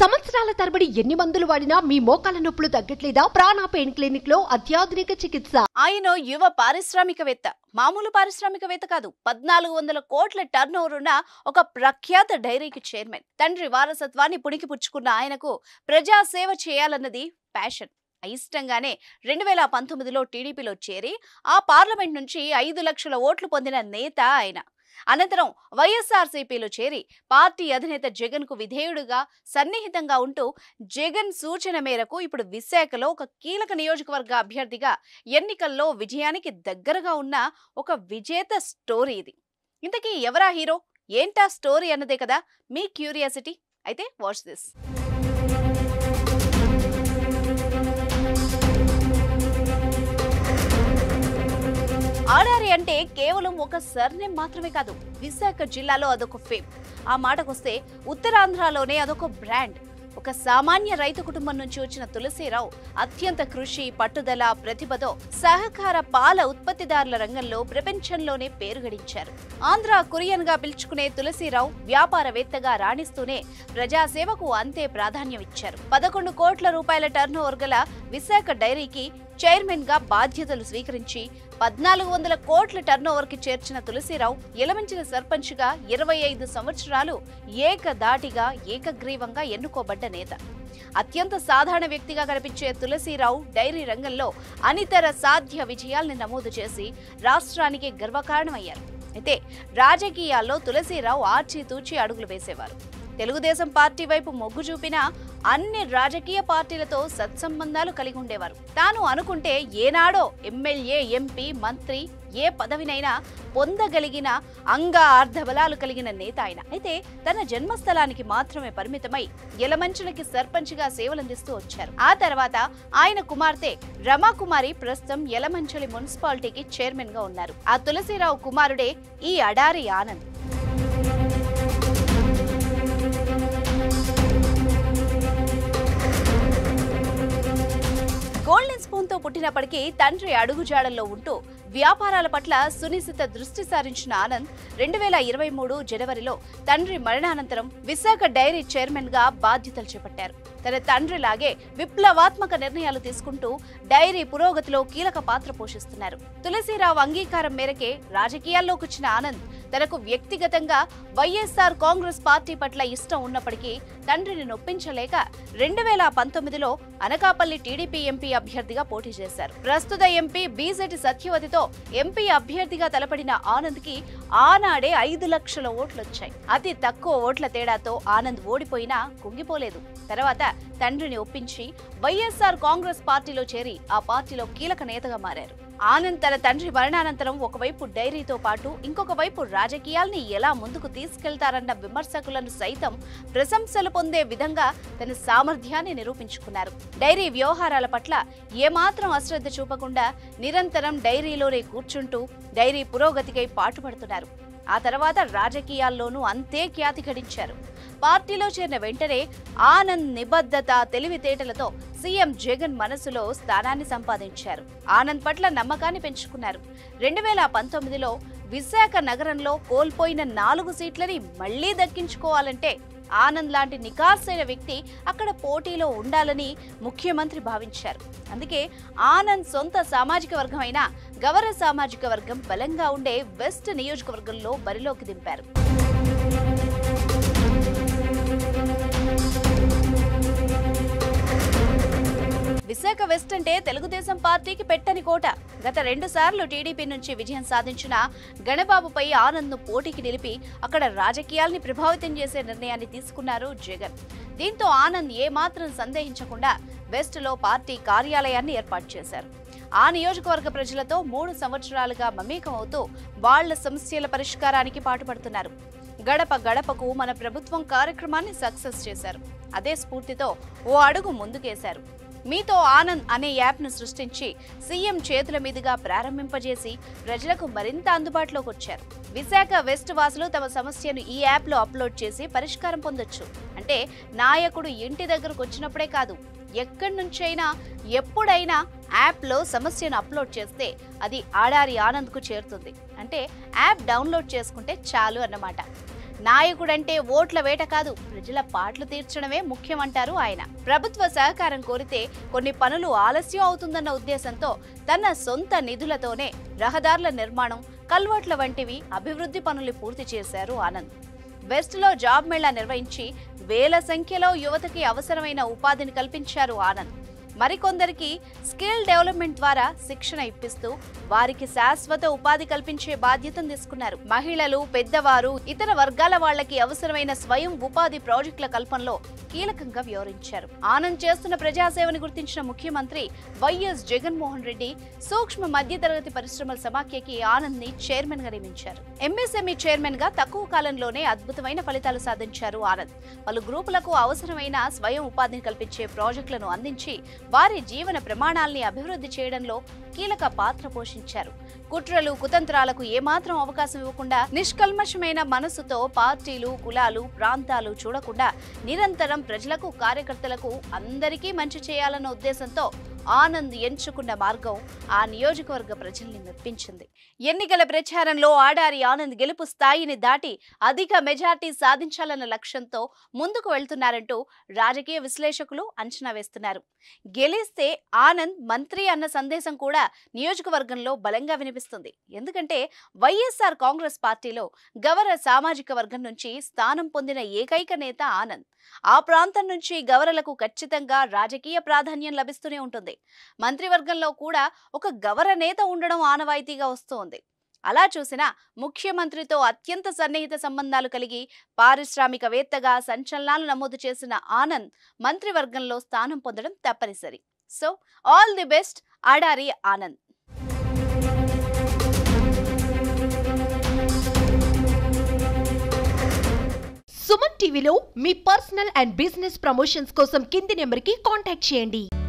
సంవత్సరాల తరబడి ఎన్ని మందులు వాడినా మీ మోకాల నొప్పులు తగ్గట్లేదా ప్రాణ పెయిన్ క్లినిక్ లో అత్యాధునిక చికిత్స ఆయన యువ పారిశ్రామికవేత్త మామూలు పారిశ్రామికవేత్త కాదు పద్నాలుగు వందల కోట్ల టర్న్ ఉన్న ఒక ప్రఖ్యాత డైరీకి చైర్మన్ తండ్రి వారసత్వాన్ని పుణికి పుచ్చుకున్న ఆయనకు ప్రజాసేవ చేయాలన్నది ప్యాషన్ అయిష్టంగానే రెండు వేల పంతొమ్మిదిలో టీడీపీలో చేరి ఆ పార్లమెంట్ నుంచి ఐదు లక్షల ఓట్లు పొందిన నేత ఆయన అనంతరం వైఎస్ఆర్సీపీలో చేరి పార్టీ అధినేత జగన్ కు విధేయుడుగా సన్నిహితంగా ఉంటూ జగన్ సూచన మేరకు ఇప్పుడు విశాఖలో ఒక కీలక నియోజకవర్గ అభ్యర్థిగా ఎన్నికల్లో విజయానికి దగ్గరగా ఉన్న ఒక విజేత స్టోరీ ఇది ఇంతకీ ఎవరా హీరో ఏంటా స్టోరీ అన్నదే కదా మీ క్యూరియాసిటీ అయితే వాచ్ దిస్ ఆడారి అంటే కేవలం ఒక సర్నేమ్ మాత్రమే కాదు విశాఖ జిల్లాలో అదొక ఫేమ్ ఆ మాటకొస్తే ఉత్తరాంధ్రలోనే అదొక బ్రాండ్ ఒక సామాన్య రైతు కుటుంబం నుంచి వచ్చిన తులసీరావు అత్యంత కృషి పట్టుదల ప్రతిభతో సహకార పాల ఉత్పత్తిదారుల రంగంలో ప్రపంచంలోనే పేరు గడించారు ఆంధ్ర కురియన్ గా పిలుచుకునే తులసీరావు వ్యాపారవేత్తగా రాణిస్తూనే ప్రజాసేవకు అంతే ప్రాధాన్యం ఇచ్చారు పదకొండు కోట్ల రూపాయల టర్న్ గల విశాఖ డైరీకి చైర్మన్ గా బాధ్యతలు స్వీకరించి పద్నాలుగు వందల కోట్ల టర్నోవర్ కి చేర్చిన తులసీరావు ఎలమంచిన సర్పంచ్ గా ఇరవై ఐదు సంవత్సరాలు ఏకదాటిగా ఏకగ్రీవంగా ఎన్నుకోబడ్డ నేత అత్యంత సాధారణ వ్యక్తిగా కనిపించే తులసీరావు డైరీ రంగంలో అనితర సాధ్య విజయాల్ని నమోదు చేసి రాష్ట్రానికి గర్వకారణమయ్యారు అయితే రాజకీయాల్లో తులసీరావు ఆచితూచి అడుగులు వేసేవారు తెలుగుదేశం పార్టీ వైపు మొగ్గు చూపినా అన్ని రాజకీయ పార్టీలతో సత్సంబంధాలు కలిగి ఉండేవారు తాను అనుకుంటే ఏనాడో ఎమ్మెల్యే ఎంపీ మంత్రి ఏ పదవినైనా పొందగలిగిన అంగ అర్ధబలాలు కలిగిన నేత ఆయన అయితే తన జన్మస్థలానికి మాత్రమే పరిమితమై యలమంచులకి సర్పంచ్గా సేవలందిస్తూ వచ్చారు ఆ తర్వాత ఆయన కుమార్తె రమాకుమారి ప్రస్తుతం యలమంచులి మున్సిపాలిటీకి చైర్మన్ గా ఉన్నారు ఆ తులసిరావు కుమారుడే ఈ అడారి ఆనంద్ గోల్డెన్ స్పూన్ తో పుట్టినప్పటికీ తండ్రి అడుగుజాడల్లో ఉంటూ వ్యాపారాల పట్ల సునిశ్చిత దృష్టి సారించిన ఆనంద్ రెండు వేల ఇరవై మూడు జనవరిలో తండ్రి మరణానంతరం విశాఖ డైరీ చైర్మన్ గా బాధ్యతలు చేపట్టారు తన తండ్రిలాగే విప్లవాత్మక నిర్ణయాలు తీసుకుంటూ డైరీ పురోగతిలో కీలక పాత్ర పోషిస్తున్నారు తులసీరావు అంగీకారం మేరకే రాజకీయాల్లోకి వచ్చిన ఆనంద్ తనకు వ్యక్తిగతంగా వైఎస్ఆర్ కాంగ్రెస్ పార్టీ పట్ల ఇష్టం ఉన్నప్పటికీ తండ్రిని నొప్పించలేక రెండు వేల పంతొమ్మిదిలో అనకాపల్లి టీడీపీ ఎంపీ అభ్యర్థిగా పోటీ చేశారు ప్రస్తుత ఎంపీ బీజేటి సత్యవతితో ఎంపీ అభ్యర్థిగా తలపడిన ఆనంద్ కి ఆనాడే ఐదు లక్షల ఓట్లొచ్చాయి అతి తక్కువ ఓట్ల తేడాతో ఆనంద్ ఓడిపోయినా కుంగిపోలేదు తర్వాత తండ్రిని ఒప్పించి వైఎస్ఆర్ కాంగ్రెస్ పార్టీలో చేరి ఆ పార్టీలో కీలక నేతగా మారారు ఆనంద్ తన తండ్రి మరణానంతరం ఒకవైపు డైరీతో పాటు ఇంకొక వైపు రాజకీయాల్ని ఎలా ముందుకు తీసుకెళ్తారన్న విమర్శకులను సైతం ప్రశంసలు పొందే విధంగా తన సామర్థ్యాన్ని నిరూపించుకున్నారు డైరీ వ్యవహారాల పట్ల ఏమాత్రం అశ్రద్ధ చూపకుండా నిరంతరం డైరీలోనే కూర్చుంటూ డైరీ పురోగతికై పాటుపడుతున్నారు ఆ తర్వాత రాజకీయాల్లోనూ అంతే ఖ్యాతి గడించారు పార్టీలో చేరిన వెంటనే ఆనంద్ నిబద్ధత తెలివితేటలతో సీఎం జగన్ మనసులో స్థానాన్ని సంపాదించారు ఆనంద్ పట్ల నమ్మకాన్ని పెంచుకున్నారు రెండు వేల పంతొమ్మిదిలో విశాఖ నగరంలో కోల్పోయిన నాలుగు సీట్లని మళ్లీ దక్కించుకోవాలంటే ఆనంద్ లాంటి నికార్సైన వ్యక్తి అక్కడ పోటీలో ఉండాలని ముఖ్యమంత్రి భావించారు అందుకే ఆనంద్ సొంత సామాజిక వర్గం అయిన గవర సామాజిక వర్గం బలంగా ఉండే వెస్ట్ నియోజకవర్గంలో బరిలోకి దింపారు విశాఖ వెస్ట్ అంటే తెలుగుదేశం పార్టీకి పెట్టని కోట గత రెండు సార్లు టీడీపీ నుంచి విజయం సాధించిన గణబాబుపై ఆనంద్ను పోటీకి నిలిపి అక్కడ రాజకీయాల్ని ప్రభావితం చేసే నిర్ణయాన్ని తీసుకున్నారు జగన్ దీంతో ఆనంద్ ఏమాత్రం సందేహించకుండా వెస్ట్లో పార్టీ కార్యాలయాన్ని ఏర్పాటు చేశారు ఆ నియోజకవర్గ ప్రజలతో మూడు సంవత్సరాలుగా మమేకం అవుతూ వాళ్ల సమస్యల పరిష్కారానికి పాటుపడుతున్నారు గడప గడపకు మన ప్రభుత్వం కార్యక్రమాన్ని సక్సెస్ చేశారు అదే స్ఫూర్తితో ఓ అడుగు ముందుకేశారు మీతో ఆనంద్ అనే యాప్ను సృష్టించి సీఎం చేతుల మీదుగా ప్రారంభింపజేసి ప్రజలకు మరింత అందుబాటులోకి వచ్చారు విశాఖ వెస్ట్ వాసులు తమ సమస్యను ఈ యాప్లో అప్లోడ్ చేసి పరిష్కారం పొందొచ్చు అంటే నాయకుడు ఇంటి దగ్గరకు వచ్చినప్పుడే కాదు ఎక్కడి నుంచైనా ఎప్పుడైనా యాప్లో సమస్యను అప్లోడ్ చేస్తే అది ఆడారి ఆనంద్కు చేరుతుంది అంటే యాప్ డౌన్లోడ్ చేసుకుంటే చాలు అన్నమాట నాయకుడంటే ఓట్ల వేట కాదు ప్రజల పాటలు తీర్చడమే ముఖ్యమంటారు ఆయన ప్రభుత్వ సహకారం కోరితే కొన్ని పనులు ఆలస్యం అవుతుందన్న ఉద్దేశంతో తన సొంత నిధులతోనే రహదారుల నిర్మాణం కల్వర్ట్ల వంటివి అభివృద్ధి పనులు పూర్తి చేశారు ఆనంద్ వెస్ట్ లో జాబ్ మేళా నిర్వహించి వేల సంఖ్యలో యువతకి అవసరమైన ఉపాధిని కల్పించారు ఆనంద్ మరికొందరికి స్కిల్ డెవలప్మెంట్ ద్వారా శిక్షణ ఇప్పిస్తూ వారికి శాశ్వత ఉపాధి కల్పించే బాధ్యతను తీసుకున్నారు మహిళలు పెద్దవారు ఇతర వర్గాల వాళ్ళకి అవసరమైన స్వయం ఉపాధి ప్రాజెక్టుల కల్పనలో కీలకంగా వ్యవహరించారు ఆనంద్ చేస్తున్న ప్రజాసేవని గుర్తించిన ముఖ్యమంత్రి వైఎస్ జగన్మోహన్ రెడ్డి సూక్ష్మ మధ్యతరగతి పరిశ్రమల సమాఖ్యకి ఆనంద్ ని చైర్మన్ గా నియమించారు ఎంఎస్ఎంఈ చైర్మన్ గా తక్కువ కాలంలోనే అద్భుతమైన ఫలితాలు సాధించారు ఆనంద్ పలు గ్రూపులకు అవసరమైన స్వయం ఉపాధిని కల్పించే ప్రాజెక్టులను అందించి వారి జీవన ప్రమాణాల్ని అభివృద్ధి చేయడంలో కీలక పాత్ర పోషించారు కుట్రలు కుతంత్రాలకు ఏమాత్రం అవకాశం ఇవ్వకుండా నిష్కల్మషమైన మనసుతో పార్టీలు కులాలు ప్రాంతాలు చూడకుండా నిరంతరం ప్రజలకు కార్యకర్తలకు అందరికీ మంచి చేయాలన్న ఉద్దేశంతో ఆనంద్ ఎంచుకున్న మార్గం ఆ నియోజకవర్గ ప్రజల్ని మెప్పించింది ఎన్నికల ప్రచారంలో ఆడారి ఆనంద్ గెలుపు స్థాయిని దాటి అధిక మెజార్టీ సాధించాలన్న లక్ష్యంతో ముందుకు వెళ్తున్నారంటూ రాజకీయ విశ్లేషకులు అంచనా వేస్తున్నారు గెలిస్తే ఆనంద్ మంత్రి అన్న సందేశం కూడా నియోజకవర్గంలో బలంగా వినిపిస్తుంది ఎందుకంటే వైఎస్ఆర్ కాంగ్రెస్ పార్టీలో గవర సామాజిక వర్గం నుంచి స్థానం పొందిన ఏకైక నేత ఆనంద్ ఆ ప్రాంతం నుంచి గవరలకు ఖచ్చితంగా రాజకీయ ప్రాధాన్యం లభిస్తూనే ఉంటుంది మంత్రివర్గంలో కూడా ఒక గవర నేత ఉండడం ఆనవాయితీగా వస్తోంది అలా చూసినా ముఖ్యమంత్రితో అత్యంత సన్నిహిత సంబంధాలు కలిగి పారిశ్రామికవేత్తగా సంచలనాలు నమోదు చేసిన ఆనంద్ మంత్రివర్గంలో స్థానం పొందడం తప్పనిసరి so all the best Adari Anand Suman టీవీలో మీ పర్సనల్ అండ్ బిజినెస్ ప్రమోషన్స్ కోసం కింది నెంబర్కి కాంటాక్ట్ చేయండి